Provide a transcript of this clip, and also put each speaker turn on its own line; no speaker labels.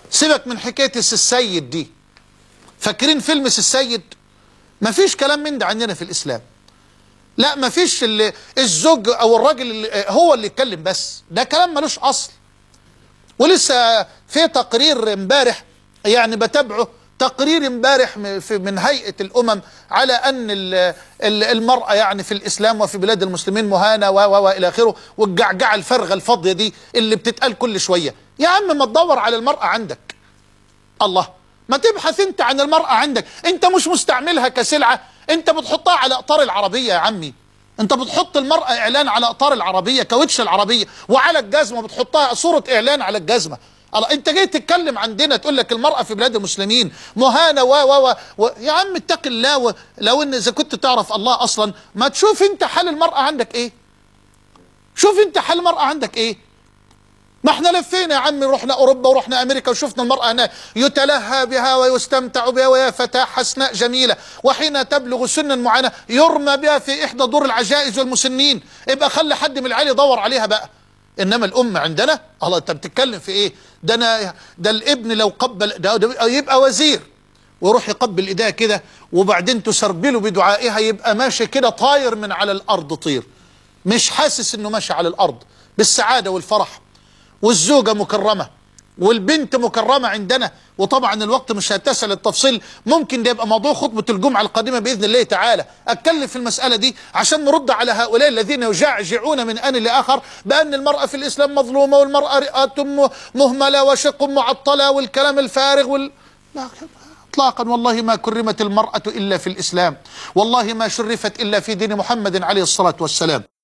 سيبك من حكايه السيد دي فاكرين فيلم السيد مفيش كلام من ده عندنا في الاسلام لا مفيش اللي الزوج او الراجل اللي هو اللي يتكلم بس ده كلام ملوش اصل ولسه في تقرير امبارح يعني بتابعه تقرير امبارح من هيئة الأمم على أن المرأة يعني في الإسلام وفي بلاد المسلمين مهانة و و إلى آخره والجعجعة الفارغة الفاضية دي اللي بتتقال كل شوية يا عم ما تدور على المرأة عندك الله ما تبحث أنت عن المرأة عندك أنت مش مستعملها كسلعة أنت بتحطها على أقطار العربية يا عمي انت بتحط المرأة اعلان على اقطار العربية كاوتش العربية وعلى الجزمة بتحطها صورة اعلان على الجزمة الله انت جاي تتكلم عندنا تقول لك المرأة في بلاد المسلمين مهانة و و و يا عم اتق الله و... لو ان اذا كنت تعرف الله اصلا ما تشوف انت حال المرأة عندك ايه شوف انت حال المرأة عندك ايه ما احنا لفينا يا عمي رحنا اوروبا ورحنا امريكا وشفنا المرأة هناك يتلهى بها ويستمتع بها ويا فتاة حسناء جميلة وحين تبلغ سنا معينة يرمى بها في احدى دور العجائز والمسنين ابقى خلي حد من العيال يدور عليها بقى انما الام عندنا الله انت بتتكلم في ايه ده انا ده الابن لو قبل ده, ده يبقى وزير ويروح يقبل ايديها كده وبعدين تسربله بدعائها يبقى ماشي كده طاير من على الارض طير مش حاسس انه ماشي على الارض بالسعاده والفرح والزوجه مكرمه والبنت مكرمه عندنا وطبعا الوقت مش هيتسع للتفصيل ممكن ده يبقى موضوع خطبه الجمعه القادمه باذن الله تعالى اتكلم في المساله دي عشان نرد على هؤلاء الذين يجعجعون من ان لاخر بان المراه في الاسلام مظلومه والمراه رئه مهمله وشق معطله والكلام الفارغ وال لا اطلاقا والله ما كرمت المراه الا في الاسلام والله ما شرفت الا في دين محمد عليه الصلاه والسلام